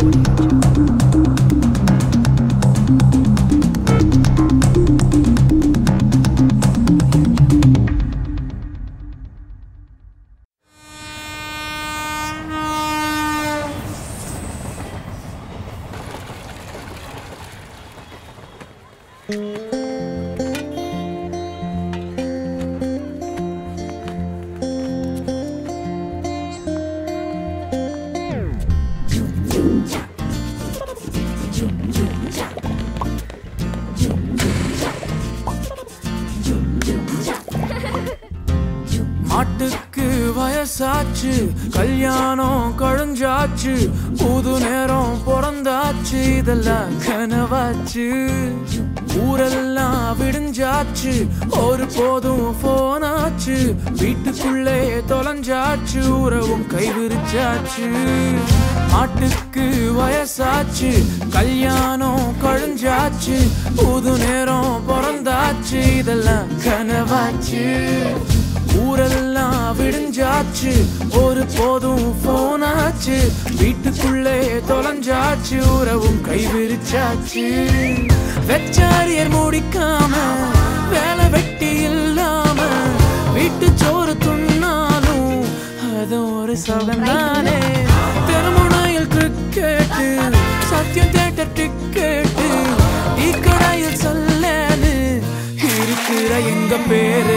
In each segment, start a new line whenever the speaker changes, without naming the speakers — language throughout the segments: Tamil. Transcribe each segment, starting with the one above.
மாட்டுக்கு வயசாச்சு கல்யாணம் கழிஞ்சாச்சு புது நேரம் பிறந்தாச்சு இதெல்லாம் கனவாச்சு ஊரெல்லாம் விடிஞ்சாச்சு ஒரு போதும் போனாச்சு வீட்டுக்குள்ளே தொலைஞ்சாச்சு உறவும் கைவிரிச்சாச்சு மாட்டுக்கு வயசாச்சு கல்யாணம் கழிஞ்சாச்சு புது நேரம் பிறந்தாச்சு இதெல்லாம் கனவாச்சு ஊரெல்லாம் விடிஞ்சாச்சு ஒரு போதும் போனாச்சு வீட்டுக்குள்ளே தொலைஞ்சாச்சு உறவும் கைவிரிச்சாச்சு வெச்சாரியர் முடிக்காம வேலை வெட்டி இல்லாம வீட்டு சோறு துண்ணாலும் அது ஒரு சகந்தானே தெருமுனையில் கிரிக்கெட்டு சத்தியம் தேட்டர் டிக்கெட்டு இக்கடையில் சொல்லு இருக்கிற எங்க பேரு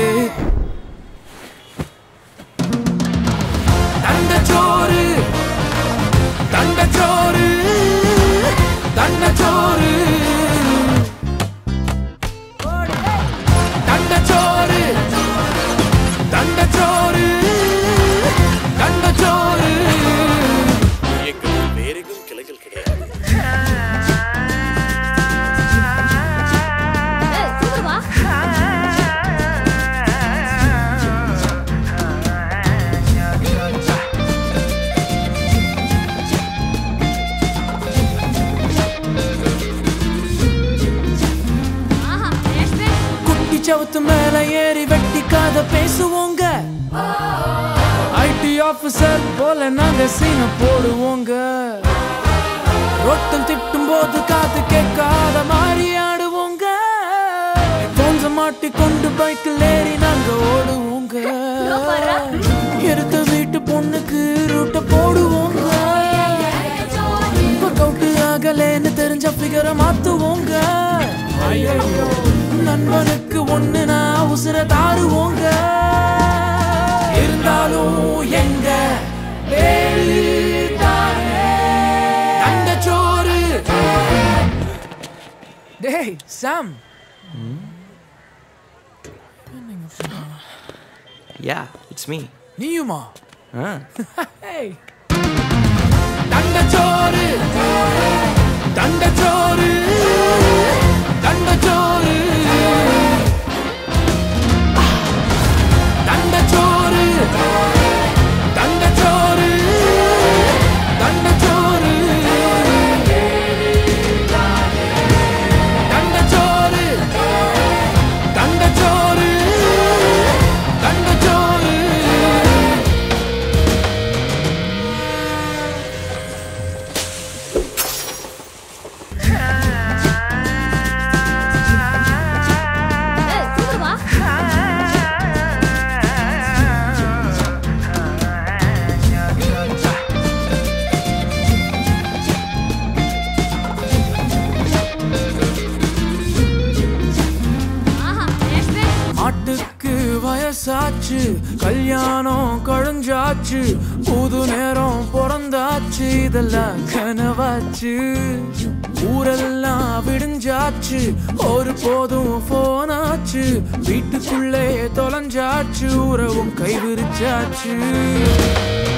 தண்டச்சோறு தண்டச்சோறு தண்டச்சோறு தண்டச்சோறு தண்டச்சோறு தண்டச்சோறு
எங்களுக்கு வேறெங்கும் கிளைகள் கிடையாது
ஏய், சீக்கிரம் வா. ஆஹா, பேசு, பேசு.
குட்டி சவுத்து மேல ஏறி வெட்டி கதை பேசுவோங்க ஐடி ஆபீசர் போல நாங்க சீன போடுவோங்க ரொட்டம் திட்டும் போது காது கேட்காத மாதிரி ஆடுவோங்க கொஞ்சம் மாட்டி கொண்டு பைக்கில் ஏறி நாங்க ஓடுவோங்க எடுத்த வீட்டு பொண்ணுக்கு ரூட்ட போடுவோங்க கவுட்டு ஆகலேன்னு தெரிஞ்ச பிகர மாத்துவோங்க ஐயோ நண்பனுக்கு ஒண்ணு நான் உசுர தாருவோங்க இருந்தாலும் எங்க வேலு தானே. தண்டச்சோறு டேய் சாம்
Yeah, it's me.
நீயுமா
Ah.
Hey. தண்டச்சோறு தண்டச்சோறு தண்டச்சோறு தண்டச்சோறு தண்டச்சோறு தண்டச்சோறு தண்டச்சோறு தண்டச்சோறு தண்டச்சோறு
ஏய், சீக்கிரம் வா. ஆஹா, பேசு, பேசு.
மாட்டுக்கு வயசாச்சு கல்யாணம் கழிஞ்சாச்சு புது நேரம் பிறந்தாச்சு இதெல்லாம் கனவாச்சு ஊரெல்லாம் விடிஞ்சாச்சு ஒரு போதும் போனாச்சு வீட்டுக்குள்ளே தொலைஞ்சாச்சு உறவும் கைவிரிச்சாச்சு